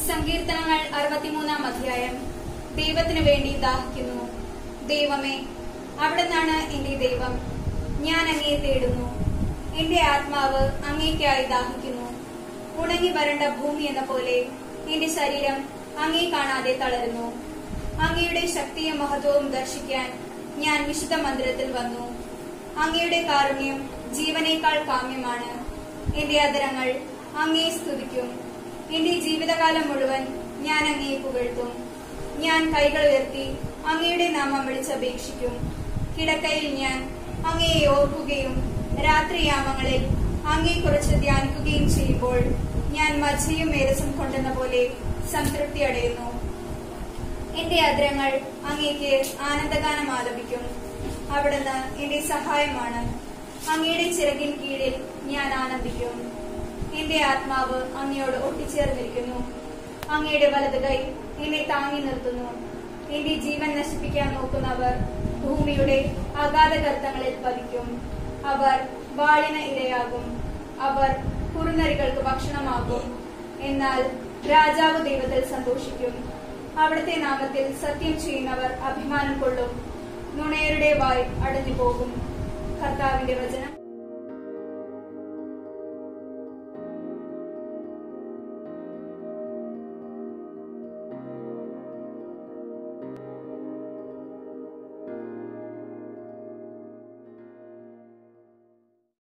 സങ്കീർത്തനങ്ങൾ അറുപത്തിമൂന്നാം അധ്യായം ദൈവത്തിനു വേണ്ടി ദാഹിക്കുന്നു ദൈവമേ അവിടുന്നാണ് എന്റെ ദൈവം ഞാൻ അങ്ങയെ തേടുന്നു എന്റെ ആത്മാവ് അങ്ങേക്കായി ദാഹിക്കുന്നു ഉണങ്ങി വരണ്ട ഭൂമി എന്ന പോലെ എന്റെ ശരീരം അങ്ങേ കാണാതെ തളരുന്നു അങ്ങയുടെ ശക്തിയും മഹത്വവും ദർശിക്കാൻ ഞാൻ വിശുദ്ധ മന്ദിരത്തിൽ വന്നു അങ്ങയുടെ കാരുണ്യം ജീവനേക്കാൾ കാമ്യമാണ് എന്റെ അതരങ്ങൾ അങ്ങയെ സ്തുതിക്കും എന്റെ ജീവിതകാലം മുഴുവൻ ഞാൻ അങ്ങയെ പുകഴ്ത്തും ഞാൻ കൈകൾ ഉയർത്തി അങ്ങയുടെ നാമം വിളിച്ചപേക്ഷിക്കും കിടക്കയിൽ ഞാൻ അങ്ങയെ ഓർക്കുകയും രാത്രിയാമങ്ങളിൽ അങ്ങയെക്കുറിച്ച് ധ്യാനിക്കുകയും ചെയ്യുമ്പോൾ ഞാൻ മജ്ജയും മേരസും കൊണ്ടെന്ന പോലെ സംതൃപ്തി അടയുന്നു എന്റെ അദ്രങ്ങൾ അങ്ങേക്ക് ആനന്ദഗാനം ആലപിക്കും അവിടുന്ന് എന്റെ സഹായമാണ് അങ്ങയുടെ ചിറകിൻ കീഴിൽ ഞാൻ ആനന്ദിക്കും എന്റെ ആത്മാവ് അങ്ങയോട് ഒട്ടിച്ചേർന്നിരിക്കുന്നു അങ്ങയുടെ വലത് കൈ എന്നെ താങ്ങി നിർത്തുന്നു എന്റെ ജീവൻ നശിപ്പിക്കാൻ നോക്കുന്നവർ ഭൂമിയുടെ അഗാധ ഗർത്തങ്ങളിൽ പതിക്കും അവർ വാളിന് ഇരയാകും അവർ കുറുനരികൾക്ക് ഭക്ഷണമാകും എന്നാൽ രാജാവ് ദൈവത്തിൽ സന്തോഷിക്കും അവിടുത്തെ നാമത്തിൽ സത്യം ചെയ്യുന്നവർ അഭിമാനം കൊള്ളും നുണയരുടെ വായ് അടഞ്ഞു പോകും കർത്താവിന്റെ വചനം